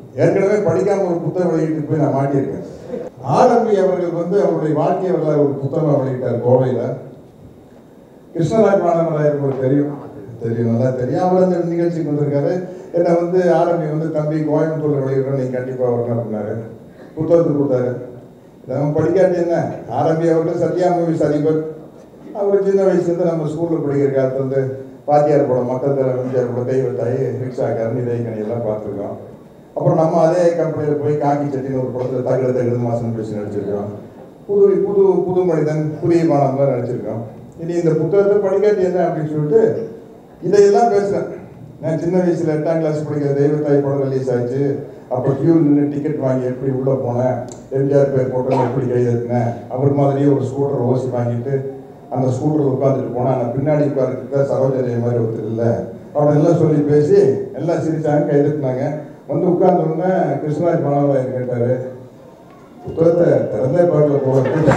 ஏற்கனவே படிக்காம ஒரு புத்தகம் வெளியிட்டு போய் நான் மாட்டியிருக்கேன் ஆரம்பி அவர்கள் வந்து அவருடைய வாழ்க்கை வரலாறு ஒரு புத்தகம் வெளியிட்டார் கோவையில் கிருஷ்ணராஜ் மாணவராயர் உங்களுக்கு தெரியும் தெரியும் நல்லா தெரியும் அவர் அந்த நிகழ்ச்சிக்கு வந்திருக்காரு என்னை வந்து ஆரம்பி வந்து தம்பி கோயம்புத்தூர்ல வெளியிடுறோம் நீங்க கண்டிப்பாக வரணும் அப்படின்னாரு புத்தகத்துக்கு கொடுத்தாரு நம்ம படிக்காட்டி என்ன ஆரம்பி அவர்கள் சத்யா மூவிஸ் அதிபர் அவர் சின்ன வயசுலேருந்து நம்ம ஸ்கூலில் படிக்கிற காலத்துலேருந்து பாத்தியார் படம் மக்கள் தலை எம்ஜிஆர் படம் தெய்வத்தாய் ரிக்ஷாக்காரன் இதயக்கணி எல்லாம் பார்த்துருக்கோம் அப்புறம் நம்ம அதே கம்பெனியில் போய் காக்கி சட்டின்னு ஒரு படத்தில் தகடு தகடு மாசம் பேசி நடிச்சிருக்கோம் புது புது புது மனிதன் புதிய மாணவன்லாம் நடிச்சிருக்கோம் இனி இந்த புத்தகத்தை படிக்காட்டி என்ன அப்படின்னு சொல்லிட்டு இதையெல்லாம் பேசுகிறேன் நான் சின்ன வயசில் எட்டாம் கிளாஸ் படிக்கிற தெய்வத்தாய் படம் ரிலீஸ் ஆச்சு அப்போ கியூவில் நின்று டிக்கெட் வாங்கி எப்படி உள்ளே போனேன் எம்ஜிஆர் பேர் போட்டு எப்படி கைதட்டினேன் அவர் மாதிரியே ஒரு ஸ்கூட்டர் ஓசி வாங்கிட்டு அந்த ஸ்கூட்டரில் உட்காந்துட்டு போனேன் ஆனால் பின்னாடி உட்காந்துட்டு சரோஜனை மாதிரி ஒருத்தர் இல்லை அவனை எல்லாம் சொல்லி பேசி எல்லாம் சிரிச்சாங்க கைதட்டினாங்க வந்து உட்கார்ந்த உடனே கிருஷ்ணராஜ் மாணவராயர் கேட்டார் புத்தகத்தை திறந்தே பார்க்கல போகிறது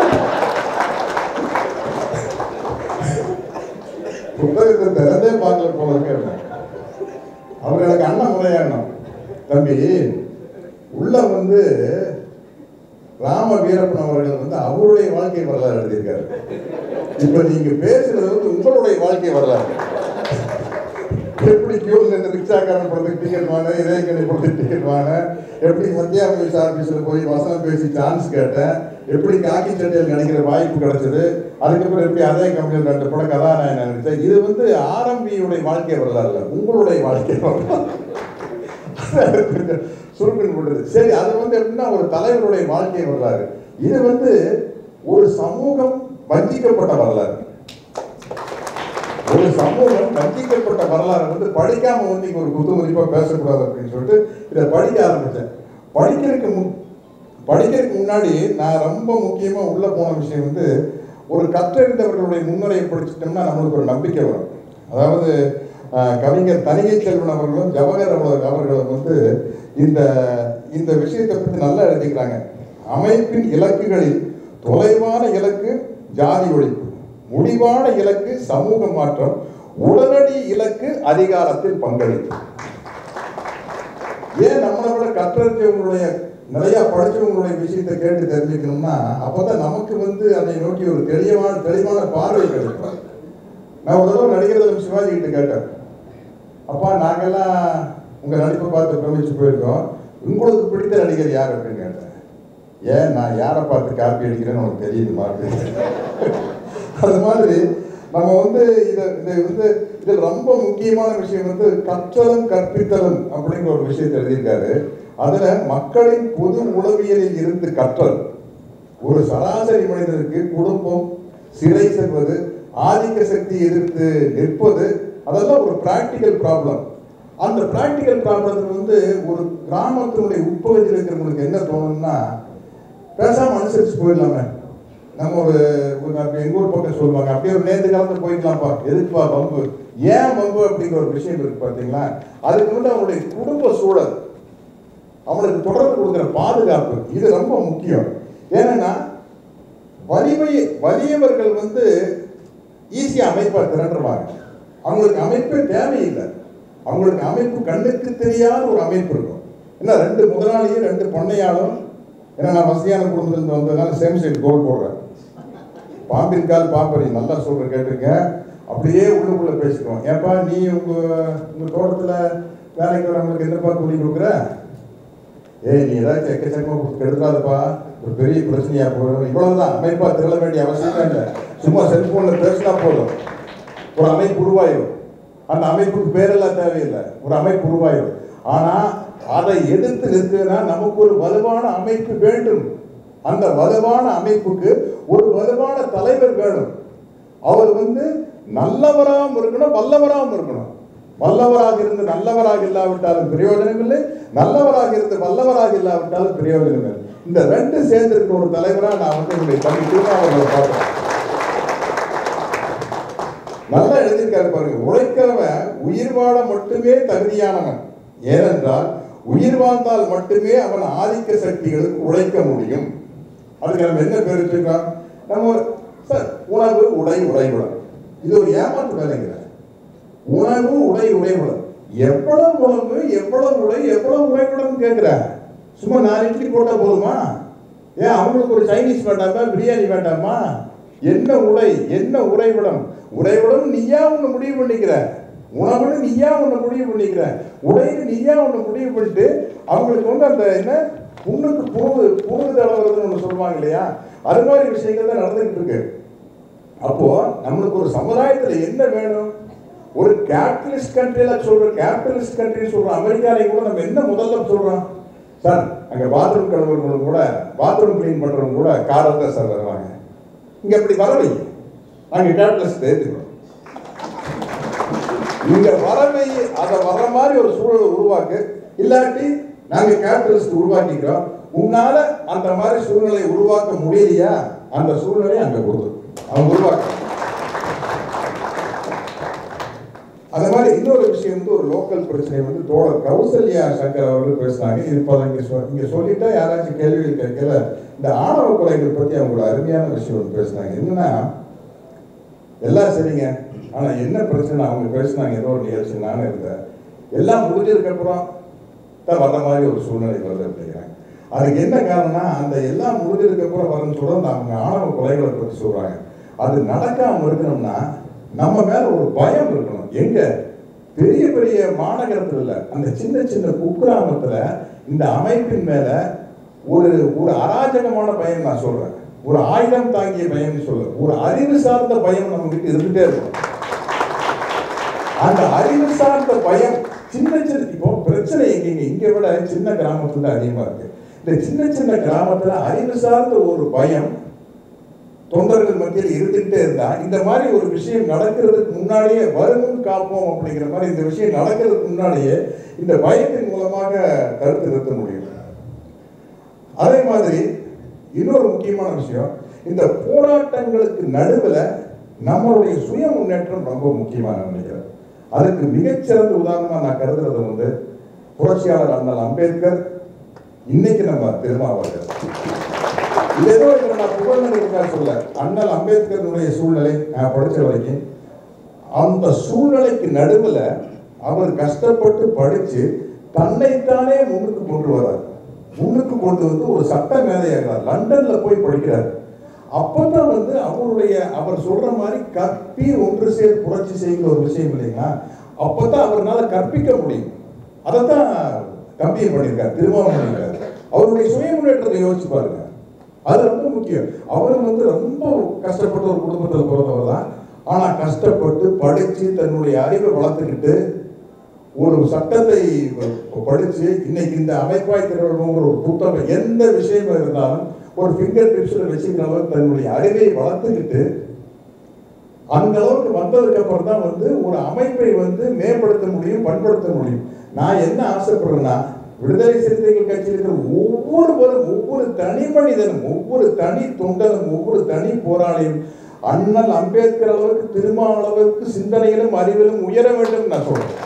புத்தகத்தை திறந்தே பார்க்கல போல இருக்கு அவர் எனக்கு அண்ணன் முறையாண்ணம் தம்பி உள்ள வந்து ராம வீரப்பன் அவர்கள் வந்து அவருடைய வாழ்க்கை வரலாறு எழுதியிருக்காரு இப்ப நீங்க பேசுறது வந்து உங்களுடைய வாழ்க்கை வரலாறு எப்படி கியூல நின்று ரிக்ஷாக்காரன் படத்துக்கு டிக்கெட் வாங்க இதயக்கணி படத்துக்கு டிக்கெட் வாங்க எப்படி சத்யா மூவிஸ் ஆஃபீஸில் போய் வசனம் பேசி சான்ஸ் கேட்டேன் எப்படி காக்கி சட்டையில் நடிக்கிற வாய்ப்பு கிடைச்சது அதுக்கப்புறம் எப்படி அதே கம்பெனியில் ரெண்டு படம் கதாநாயகன் நடித்தேன் இது வந்து ஆரம்பியுடைய வாழ்க்கை வரலாறு இல்லை உங்களுடைய வாழ்க்கை வரலாறு சுருக்கன் விடுறது சரி அது வந்து எப்படின்னா ஒரு தலைவருடைய வாழ்க்கை வரலாறு இது வந்து ஒரு சமூகம் வஞ்சிக்கப்பட்ட வரலாறு ஒரு சமூகம் வஞ்சிக்கப்பட்ட வரலாறு வந்து படிக்காம வந்து இங்க ஒரு குத்துமதிப்பா பேசக்கூடாது அப்படின்னு சொல்லிட்டு இதை படிக்க ஆரம்பிச்சேன் படிக்கிறதுக்கு முன் படிக்கிறதுக்கு முன்னாடி நான் ரொம்ப முக்கியமா உள்ள போன விஷயம் வந்து ஒரு கற்றறிந்தவர்களுடைய முன்னுரையை படிச்சிட்டோம்னா நம்மளுக்கு ஒரு நம்பிக்கை வரும் அதாவது அஹ், கவிஞர் தனிகை செல்வன் அவர்களும் ஜவஹர் அவர்கள் அவர்களும் வந்து இந்த இந்த விஷயத்தை பற்றி நல்லா எழுதிக்கிறாங்க அமைப்பின் இலக்குகளில் தொலைவான இலக்கு ஜாதி ஒழிப்பு முடிவான இலக்கு சமூக மாற்றம் உடனடி இலக்கு அதிகாரத்தில் பங்களிப்பு ஏன் நம்மளை விட கற்றறிஞ்சவங்களுடைய நிறைய படிச்சவங்களுடைய விஷயத்தை கேட்டு தெரிஞ்சுக்கணும்னா அப்பதான் நமக்கு வந்து அதை நோக்கி ஒரு தெளிவான தெளிவான பார்வை கிடைக்கும் நான் ஒரு தடவை நடிகர் தினம் சிவாஜி கிட்ட கேட்டேன் அப்பா நாங்கெல்லாம் உங்க நடிப்பை பார்த்து பிரமிச்சு போயிருக்கோம் உங்களுக்கு பிடித்த நடிகர் யார் அப்படின்னு கேட்டேன் ஏன் நான் யாரை பார்த்து காப்பி அடிக்கிறேன்னு உனக்கு தெரியுதுமா அப்படின்னு அது மாதிரி நம்ம வந்து இதை இதை வந்து இதில் ரொம்ப முக்கியமான விஷயம் வந்து கற்றலும் கற்பித்தலும் அப்படிங்கிற ஒரு விஷயத்தை எழுதியிருக்காரு அதுல மக்களின் பொது உளவியலில் இருந்து கற்றல் ஒரு சராசரி மனிதனுக்கு குடும்பம் சிறை செல்வது ஆதிக்க சக்தி எதிர்த்து நிற்பது அதெல்லாம் ஒரு பிராக்டிக்கல் ப்ராப்ளம் அந்த பிராக்டிக்கல் ப்ராப்ளத்துக்கு வந்து ஒரு கிராமத்தினுடைய உட்பகுதியில் இருக்கிறவங்களுக்கு என்ன தோணும்னா பேசாம அனுசரிச்சு போயிடலாமே நம்ம ஒரு ஒரு அப்படி எங்க ஊர் பக்கம் சொல்லுவாங்க அப்படியே ஒரு நேர்ந்து கலந்து போய்க்கலாம்ப்பா எதுக்குப்பா பம்பு ஏன் பம்பு அப்படிங்கிற ஒரு விஷயம் இருக்கு பார்த்தீங்களா அதுக்கு வந்து அவனுடைய குடும்ப சூழல் அவனுக்கு தொடர்ந்து கொடுக்குற பாதுகாப்பு இது ரொம்ப முக்கியம் ஏன்னா வலிமை வலியவர்கள் வந்து ஈஸியாக அமைப்பாக திரண்டுருவாங்க அவங்களுக்கு அமைப்பே தேவையில்லை அவங்களுக்கு அமைப்பு கண்ணுக்கு தெரியாத ஒரு அமைப்பு இருக்கும் என்ன ரெண்டு முதலாளியும் ரெண்டு பொன்னையாளும் ஏன்னா நான் வசதியான குடும்பத்திலிருந்து வந்ததுனால சேம் சைடு கோல் போடுறேன் பாம்பின் கால் பாப்பரி நல்லா சொல்ற கேட்டுருங்க அப்படியே உள்ளுக்குள்ள பேசிக்குவோம் ஏன்பா நீ உங்க உங்க தோட்டத்துல வேலைக்கு வரவங்களுக்கு என்னப்பா கூலி கொடுக்குற ஏய் நீ ஏதாச்சும் எக்கச்சக்கமா கொடுத்து கெடுக்காதப்பா ஒரு பெரிய பிரச்சனையா போயிடும் இவ்வளவுதான் அமைப்பா திரள வேண்டிய அவசியமே இல்லை சும்மா செல்போன்ல பேசினா போதும் ஒரு அமைப்பு உருவாயிடும் அந்த அமைப்புக்கு பேரெல்லாம் தேவையில்லை ஒரு அமைப்பு உருவாயிடும் ஆனா அதை எதிர்த்து நிற்கிறதுனா நமக்கு ஒரு வலுவான அமைப்பு வேண்டும் அந்த வலுவான அமைப்புக்கு ஒரு வலுவான தலைவர் வேணும் அவர் வந்து நல்லவராகவும் இருக்கணும் வல்லவராகவும் இருக்கணும் வல்லவராக இருந்து நல்லவராக இல்லாவிட்டாலும் பிரயோஜனம் இல்லை நல்லவராக இருந்து வல்லவராக இல்லாவிட்டாலும் பிரயோஜனம் இல்லை இந்த ரெண்டு சேர்ந்து இருக்கிற ஒரு தலைவரா நான் வந்து என்னுடைய தம்பி திருமாவளவனை பார்க்கிறேன் நல்லா எழுதியிருக்காரு பாருங்க உழைக்கிறவன் உயிர் வாழ மட்டுமே தகுதியானவன் ஏனென்றால் உயிர் வாழ்ந்தால் மட்டுமே அவன் ஆதிக்க சக்திகளுக்கு உழைக்க முடியும் அதுக்கு நம்ம என்ன பேர் வச்சிருக்கோம் நம்ம ஒரு சார் உணவு உடை உடைவுடன் இது ஒரு ஏமாற்று வேலைங்கிற உணவு உடை உடைவுடன் எவ்வளவு உணவு எவ்வளவு உடை எவ்வளவு உடைக்கூடன்னு கேட்குற சும்மா நாலு இட்லி போட்டா போதுமா ஏன் அவங்களுக்கு ஒரு சைனீஸ் வேண்டாமா பிரியாணி வேண்டாமா என்ன உடை என்ன உறைவிடம் உறைவிடம் நீயா ஒன்று முடிவு பண்ணிக்கிற உணவுன்னு நீயா ஒன்று முடிவு பண்ணிக்கிற உடைன்னு நீயா ஒன்று முடிவு பண்ணிட்டு அவங்களுக்கு வந்து அந்த என்ன புண்ணுக்கு புழுது புழுது தடவுறதுன்னு ஒன்று சொல்லுவாங்க இல்லையா அது மாதிரி விஷயங்கள் தான் நடந்துகிட்டு இருக்கு அப்போ நம்மளுக்கு ஒரு சமுதாயத்துல என்ன வேணும் ஒரு கேபிட்டலிஸ்ட் கண்ட்ரியில சொல்ற கேபிட்டலிஸ்ட் கண்ட்ரி சொல்ற அமெரிக்காலையும் கூட நம்ம என்ன முதல்ல சொல்றோம் சார் அங்க பாத்ரூம் கழுவுறவங்க கூட பாத்ரூம் க்ளீன் பண்றவங்க கூட காரில் தான் சார் வருவாங்க இங்க அப்படி வரவை அங்க கேபிட்டலிஸ்ட் ஏற்றுக்கிறோம் இங்க வரவை அதை வர்ற மாதிரி ஒரு சூழலை உருவாக்கு இல்லாட்டி நாங்க கேபிட்டலிஸ்ட் உருவாக்கிக்கிறோம் உன்னால அந்த மாதிரி சூழ்நிலையை உருவாக்க முடியலையா அந்த சூழ்நிலையை அங்க கொடுத்து அவன் உருவாக்க அந்த மாதிரி இன்னொரு விஷயம் வந்து ஒரு லோக்கல் பிரச்சனை வந்து தோழர் கௌசல்யா சங்கர் அவர்கள் பேசுனாங்க இது இப்போ இங்க சொ- இங்க சொல்லிட்டா யாராச்சும் கேள்விகள் கேட்கல இந்த ஆணவ கொலைகள் பத்தி அவங்களோட அருமையான விஷயம் ஒன்று பேசுனாங்க என்னன்னா எல்லாம் சரிங்க ஆனா என்ன பிரச்சனை அவங்க பேசுனாங்க ஏதோ ஒரு நிகழ்ச்சி நானும் இருந்தேன் எல்லாம் முடிஞ்சதுக்கு அப்புறம் தான் வர்ற மாதிரி ஒரு சூழ்நிலை வருது அப்படிங்கிறாங்க அதுக்கு என்ன காரணம்னா அந்த எல்லாம் முடிஞ்சதுக்கு அப்புறம் வரன்னு சொல்றது அவங்க ஆணவ கொலைகளை பத்தி சொல்றாங்க அது நடக்காம இருக்கணும்னா நம்ம மேல ஒரு பயம் இருக்கணும் எங்க பெரிய பெரிய மாநகரத்துல இல்ல அந்த சின்ன சின்ன குக்கிராமத்துல இந்த அமைப்பின் மேல ஒரு ஒரு அராஜகமான பயம் நான் சொல்றேன் ஒரு ஆயுதம் தாங்கிய பயம்னு சொல்ல ஒரு அறிவு சார்ந்த பயம் நம்ம கிட்ட இருந்துட்டே இருக்கும் அந்த அறிவு சார்ந்த பயம் சின்ன சின்ன இப்போ பிரச்சனை எங்கீங்க இங்க விட சின்ன கிராமத்துல அதிகமா இருக்கு இந்த சின்ன சின்ன கிராமத்துல அறிவு சார்ந்த ஒரு பயம் தொண்டர்கள் மத்தியில் இருந்துகிட்டே இருந்தா இந்த மாதிரி ஒரு விஷயம் நடக்கிறதுக்கு முன்னாடியே வருமுன் காப்போம் அப்படிங்கிற மாதிரி இந்த விஷயம் நடக்கிறதுக்கு முன்னாடியே இந்த பயத்தின் மூலமாக தடுத்து நிறுத்த முடியும் அதே மாதிரி இன்னொரு முக்கியமான விஷயம் இந்த போராட்டங்களுக்கு நடுவில் நம்மளுடைய சுய முன்னேற்றம் ரொம்ப முக்கியமாக நான் நினைக்கிறேன் அதுக்கு மிகச்சிறந்த உதாரணமா நான் கருதுறது வந்து புரட்சியாளர் அண்ணல் அம்பேத்கர் இன்னைக்கு நம்ம திருமாவளவன் இது ஏதோ இதுல நான் புகழ்ந்ததுக்காக சொல்ல அண்ணல் அம்பேத்கருடைய சூழ்நிலை நான் படிச்ச வரைக்கும் அந்த சூழ்நிலைக்கு நடுவுல அவர் கஷ்டப்பட்டு படிச்சு தன்னைத்தானே முன்னுக்கு கொண்டு வர்றார் முன்னுக்கு கொண்டு வந்து ஒரு சட்ட மேதையாகிறார் லண்டன்ல போய் படிக்கிறார் அப்பதான் வந்து அவருடைய அவர் சொல்ற மாதிரி கற்பி ஒன்று சேர் புரட்சி செய்கிற ஒரு விஷயம் இல்லைங்களா அப்பதான் அவர்னால கற்பிக்க முடியும் அதைத்தான் கம்பியை பண்ணியிருக்கார் திருமணம் பண்ணியிருக்காரு அவருடைய சுய முன்னேற்றத்தை யோசிச்சு பாருங்க அது ரொம்ப முக்கியம் அவர் வந்து ரொம்ப கஷ்டப்பட்ட ஒரு குடும்பத்தில் பிறந்தவர் தான் ஆனா கஷ்டப்பட்டு படிச்சு தன்னுடைய அறிவை வளர்த்துக்கிட்டு ஒரு சட்டத்தை படிச்சு இன்னைக்கு இந்த அமைப்பாய் திரவங்கிற ஒரு புத்தகம் எந்த விஷயமா இருந்தாலும் ஒரு ஃபிங்கர் டிப்ஸ்ல வச்சுக்கிற அளவுக்கு தன்னுடைய அறிவை வளர்த்துக்கிட்டு அந்த அளவுக்கு வந்ததுக்கு அப்புறம் தான் வந்து ஒரு அமைப்பை வந்து மேம்படுத்த முடியும் பண்படுத்த முடியும் நான் என்ன ஆசைப்படுறேன்னா விடுதலை சிறுத்தைகள் கட்சியில் இருக்கிற ஒவ்வொருவரும் ஒவ்வொரு தனி மனிதனும் ஒவ்வொரு தனி தொண்டனும் ஒவ்வொரு தனி போராளியும் அண்ணல் அம்பேத்கர் அளவுக்கு திருமாவளவுக்கு சிந்தனையிலும் அறிவிலும் உயர வேண்டும் நான் சொல்றேன்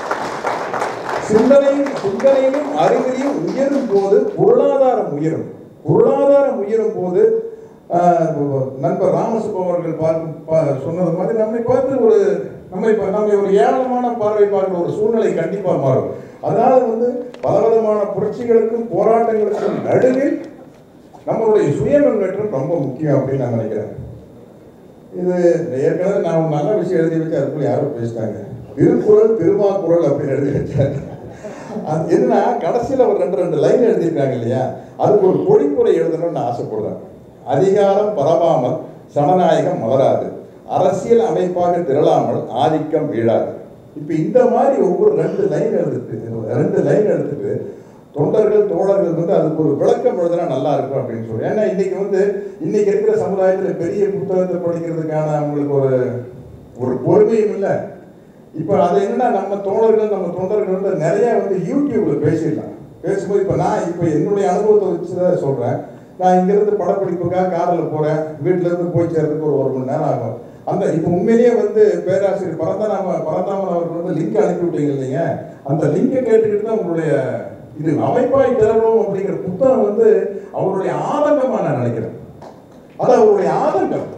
சிந்தனையும் சிந்தனையிலும் அறிவிலையும் உயரும் போது பொருளாதாரம் உயரும் பொருளாதாரம் உயரும் போது ஆஹ், நண்பர் ராமசுப்ப அவர்கள் பார்க்கும் பா- சொன்னது மாதிரி நம்மை பார்த்து ஒரு நம்மை பா- நம்மை ஒரு ஏளனமான பார்வை பார்க்கிற ஒரு சூழ்நிலை கண்டிப்பாக மாறும் அதனால வந்து பலவிதமான புரட்சிகளுக்கும் போராட்டங்களுக்கும் நடுவில் நம்மளுடைய சுய முன்னேற்றம் ரொம்ப முக்கியம் அப்படின்னு நான் நினைக்கிறேன் இது ஏற்கனவே நான் ஒரு நல்ல விஷயம் எழுதி வச்சு அதுக்குள்ள யாரோ பேசிட்டாங்க திருக்குறள் திருமாக்குறள் அப்படின்னு எழுதி வச்சாங்க அது என்னன்னா கடைசியில் ஒரு ரெண்டு ரெண்டு லைன் எழுதியிருக்காங்க இல்லையா அதுக்கு ஒரு பொழிப்புரை எழுதணும்னு நான் ஆசைப்படுறேன் அதிகாரம் பரவாமல் சனநாயகம் மலராது அரசியல் அமைப்பாக திரளாமல் ஆதிக்கம் வீழாது இப்போ இந்த மாதிரி ஒவ்வொரு ரெண்டு லைன் எடுத்துட்டு ரெண்டு லைன் எடுத்துட்டு தொண்டர்கள் தோழர்கள் வந்து அதுக்கு ஒரு விளக்கம் எழுதுனா நல்லா இருக்கும் அப்படின்னு சொல்லி ஏன்னா இன்னைக்கு வந்து இன்னைக்கு இருக்கிற சமுதாயத்தில் பெரிய புத்தகத்தை படிக்கிறதுக்கான அவங்களுக்கு ஒரு ஒரு பொறுமையும் இல்லை இப்போ அது என்னன்னா நம்ம தோழர்கள் நம்ம தொண்டர்கள் வந்து நிறைய வந்து யூடியூப்ல பேசிடலாம் பேசும்போது இப்போ நான் இப்போ என்னுடைய அனுபவத்தை வச்சு தான் சொல்கிறேன் நான் இங்கேருந்து படப்பிடிப்புக்காக காரில் போகிறேன் வீட்டிலேருந்து போய் சேர்றதுக்கு ஒரு ஒரு மணி நேரம் ஆகும் அந்த இப்போ உண்மையிலேயே வந்து பேராசிரியர் பரந்தாம பரந்தாமன் அவர்கள் வந்து லிங்க் அனுப்பி விட்டீங்க இல்லைங்க அந்த லிங்கை கேட்டுக்கிட்டு தான் உங்களுடைய இது அமைப்பாய் திறனும் அப்படிங்கிற புத்தகம் வந்து அவருடைய ஆதங்கமா நான் நினைக்கிறேன் அது அவருடைய ஆதங்கம்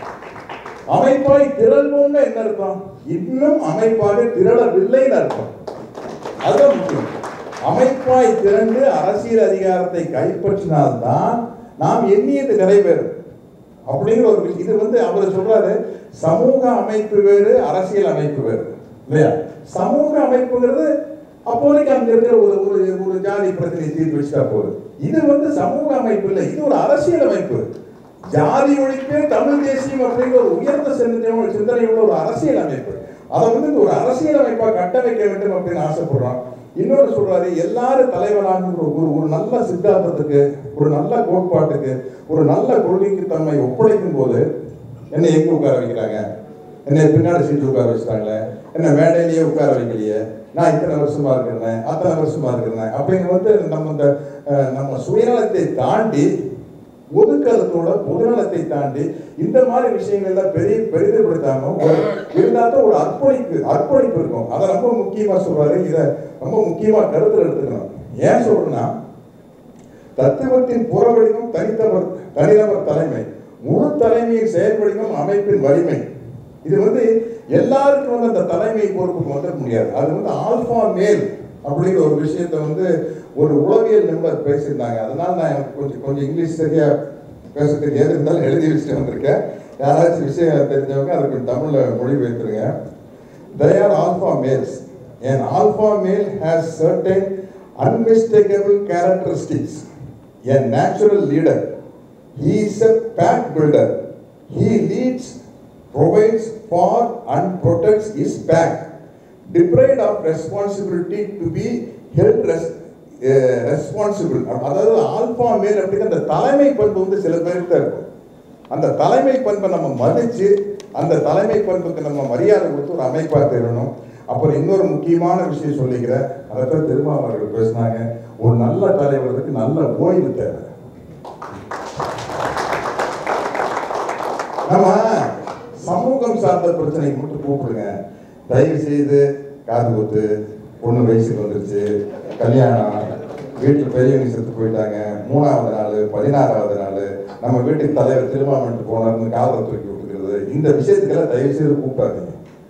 அமைப்பாய் திரள்வோம்னு என்ன அர்த்தம் இன்னும் அமைப்பாக திரளவில்லைன்னு அர்த்தம் அதுதான் முக்கியம் அமைப்பாய் திரண்டு அரசியல் அதிகாரத்தை கைப்பற்றினால்தான் நாம் எண்ணியது நிறைவேறும் அப்படிங்கிற ஒரு விஷயம் இது வந்து அவர் சொல்றாரு சமூக அமைப்பு வேறு அரசியல் அமைப்பு வேறு இல்லையா சமூக அமைப்புங்கிறது அப்போதைக்கு அங்க இருக்கிற ஒரு ஒரு ஒரு ஜாதி பிரச்சனை தீர்த்து வச்சுட்டா போகுது இது வந்து சமூக அமைப்பு இல்லை இது ஒரு அரசியல் அமைப்பு ஜாதி ஒழிப்பே தமிழ் தேசியம் அப்படிங்கிற ஒரு உயர்ந்த சிந்தனையோட சிந்தனையோட ஒரு அரசியல் அமைப்பு அதை வந்து இந்த ஒரு அரசியல் அமைப்பா கட்டமைக்க வேண்டும் அப்படின்னு ஆசைப்படுறோம் இன்னொரு சொல்றாரு எல்லாரும் தலைவராக ஒரு ஒரு நல்ல சித்தாந்தத்துக்கு ஒரு நல்ல கோட்பாட்டுக்கு ஒரு நல்ல கொள்கைக்கு தம்மை ஒப்படைக்கும் போது என்னை எங்க உட்கார வைக்கிறாங்க என்னை பின்னாடி சீட்டு உட்கார வச்சுட்டாங்களே என்ன மேடையிலேயே உட்கார வைக்கலையே நான் இத்தனை வருஷமா இருக்கிறேன் அத்தனை வருஷமா இருக்கிறேன் அப்படின்னு வந்து நம்ம இந்த அஹ், நம்ம சுயநலத்தை தாண்டி ஒதுக்கலத்தோட பொதுநலத்தை தாண்டி இந்த மாதிரி விஷயங்கள் எல்லாம் பெரிய பெரிதுபடுத்தாம ஒரு இருந்தாலும் ஒரு அர்ப்பணிப்பு அர்ப்பணிப்பு இருக்கும் அதை ரொம்ப முக்கியமா சொல்றாரு இதை ரொம்ப முக்கியமா கருத்துல எடுத்துக்கணும் ஏன் சொல்றேன்னா தத்துவத்தின் புறவடிவம் தனித்தவர் தனிநபர் தலைமை முழு தலைமையின் செயல்வடிவம் அமைப்பின் வலிமை இது வந்து எல்லாருக்கும் வந்து அந்த தலைமை பொறுப்புக்கு வந்துட முடியாது அது வந்து ஆல்பா மேல் அப்படிங்கிற ஒரு விஷயத்தை வந்து ஒரு உளவியல் நிபுணர் பேசியிருந்தாங்க அதனால நான் எனக்கு கொஞ்சம் கொஞ்சம் இங்கிலீஷ் சரியா பேச தெரியாது இருந்தாலும் எழுதி வச்சுட்டு வந்திருக்கேன் யாராச்சும் விஷயம் தெரிஞ்சவங்க அதை கொஞ்சம் தமிழில் மொழிபெயர்த்துருங்க they are alpha males. An alpha male has certain unmistakable characteristics. A natural leader. He is a pack builder. He leads, provides for and protects his pack. Deprived of responsibility to be held res- uh, responsible. அதாவது alpha male அப்படிங்கிற அந்த தலைமை பண்பு வந்து சில பேருக்கு தான் இருக்கும் அந்த தலைமை பண்பை நம்ம மதிச்சு அந்த தலைமை பண்புக்கு நம்ம மரியாதை கொடுத்து ஒரு அமைப்பா தேடணும் அப்புறம் இன்னொரு முக்கியமான விஷயம் சொல்லிக்கிறேன் அதைத்தான் திருமாவர்கள் பேசினாங்க ஒரு நல்ல தலைவருக்கு நல்ல ஓய்வு தேவை நம்ம சமூகம் சார்ந்த பிரச்சனைக்கு மட்டும் கூப்பிடுங்க தயவு செய்து காது குத்து பொண்ணு வயசுக்கு வந்துருச்சு கல்யாணம் வீட்டில் பெரியவங்க செத்து போயிட்டாங்க மூணாவது நாள் பதினாறாவது நாள் நம்ம வீட்டுக்கு தலைவர் திருமாவளவன் போனார்னு காதலை தூக்கி விட்டுக்கிறது இந்த விஷயத்துக்கெல்லாம் தயவு செய்து கூப்பிடாதீங்க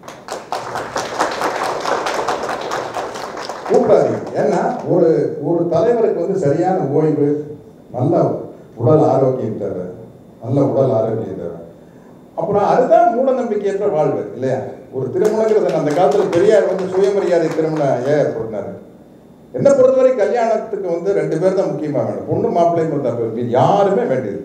கூப்பிடாதீங்க ஏன்னா ஒரு ஒரு தலைவருக்கு வந்து சரியான ஓய்வு நல்ல உடல் ஆரோக்கியம் தேவை நல்ல உடல் ஆரோக்கியம் தேவை அப்புறம் அதுதான் மூட நம்பிக்கையற்ற வாழ்வு இல்லையா ஒரு திருமணங்கிறது அந்த காலத்துல பெரியார் வந்து சுயமரியாதை திருமணம் ஏன் ஏற்படுத்தினாரு என்ன பொறுத்தவரை கல்யாணத்துக்கு வந்து ரெண்டு பேர் தான் முக்கியமா வேணும் பொண்ணு மாப்பிள்ளையும் இருந்தா போதும். யாருமே வேண்டியது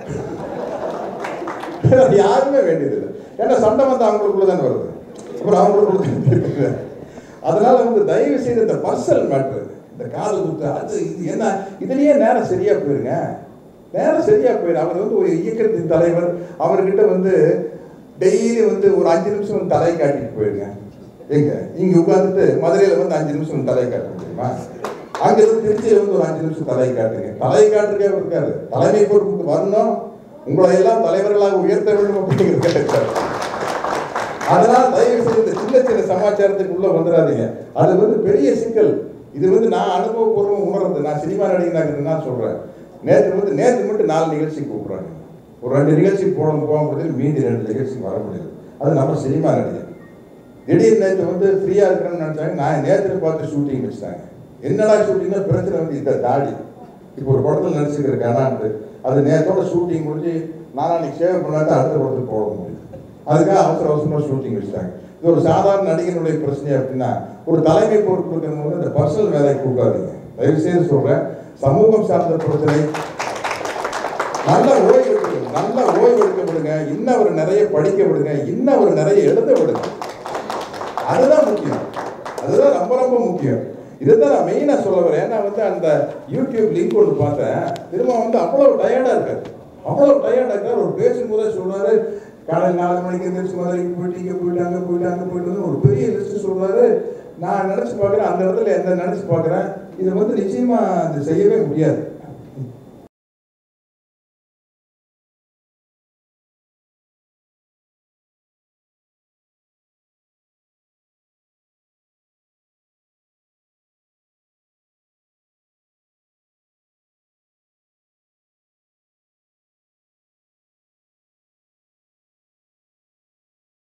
அது யாருமே வேண்டியதில்லை ஏன்னா சண்டை வந்து அவங்களுக்குள்ள தானே வருது அப்புறம் அவங்களுக்குள்ள தானே இருக்குது. அதனால வந்து தயவு செய்து இந்த பர்சனல் மேட்ரு இந்த காதல் குத்து அது இது என்ன இதுலயே நேரம் சரியா போயிருங்க நேரம் சரியா போயிடும் அவர் வந்து ஒரு இயக்கத்தின் தலைவர் அவர்கிட்ட வந்து டெய்லி வந்து ஒரு அஞ்சு நிமிஷம் வந்து தலையை காட்டிட்டு போயிருங்க எங்க இங்க உட்கார்ந்துட்டு மதுரையில வந்து அஞ்சு நிமிஷம் வந்து தலையை காட்ட முடியுமா அங்க இருந்து திருச்சியில வந்து ஒரு அஞ்சு நிமிஷம் தலையை காட்டுங்க தலையை காட்டுறதே இருக்காது தலைமை பொறுப்புக்கு வரணும் உங்களை எல்லாம் தலைவர்களாக உயர்த்த வேண்டும் அப்படிங்கிறது இருக்காது அதனால தயவு செய்து இந்த சின்ன சின்ன சமாச்சாரத்துக்கு உள்ள வந்துடாதீங்க அது வந்து பெரிய சிக்கல் இது வந்து நான் அனுபவபூர்வம் உணர்றது நான் சினிமா நடிகனாக நான் சொல்றேன் நேற்று வந்து நேற்று மட்டும் நாலு நிகழ்ச்சி கூப்பிடுறாங்க ஒரு ரெண்டு நிகழ்ச்சி போட போக முடியல மீதி ரெண்டு நிகழ்ச்சி வர முடியல அது நம்ம சினிமா நடிகர் திடீர் நேற்று வந்து ஃப்ரீயா இருக்கணும்னு நினைச்சாங்க நான் நேற்று பார்த்து ஷூட்டிங் வச்சுட்டாங்க என்னடா ஷூட்டிங்னா பிரச்சனை வந்து இந்த தாடி இப்போ ஒரு படத்தில் நடிச்சுக்கிற கனான்ட்டு அது நேற்றோட ஷூட்டிங் முடிஞ்சு நாளான்னைக்கு சேவ் பண்ணாதான் அடுத்த படத்துக்கு போட முடியும் அதுக்காக அவசர அவசரமாக ஷூட்டிங் வச்சுட்டாங்க இது ஒரு சாதாரண நடிகனுடைய பிரச்சனை அப்படின்னா ஒரு தலைமை பொறுப்பு இருக்கிறவங்க இந்த பர்சனல் வேலையை கூப்பிடாதீங்க தயவு செய்து சொல்றேன் சமூகம் சார்ந்த பிரச்சனை நல்ல ஓய்வு எடுக்க நல்ல ஓய்வு எடுக்க விடுங்க இன்னும் அவர் நிறைய படிக்க விடுங்க இன்னும் அவர் நிறைய எழுத விடுங்க அதுதான் முக்கியம் அதுதான் ரொம்ப ரொம்ப முக்கியம் இதுதான் நான் மெயினாக சொல்ல வரேன் ஏன்னா வந்து அந்த யூடியூப் லிங்க் ஒன்று பார்த்தேன் திரும்ப வந்து அவ்வளோ டயர்டாக இருக்காரு அவ்வளோ டயர்டாக இருக்கார் ஒரு பேசும்போதே சொல்றாரு காலையில் நாலு மணிக்கு எந்திரிச்சு மதுரைக்கு போயிட்டு இங்கே போயிட்டு அங்கே போயிட்டு அங்கே போயிட்டு ஒரு பெரிய லிஸ்ட் சொல்றாரு நான் நினச்சி பார்க்குறேன் அந்த இடத்துல எந்த நினச்சி பார்க்குறேன் இது வந்து நிச்சயமாக இது செய்யவே முடியாது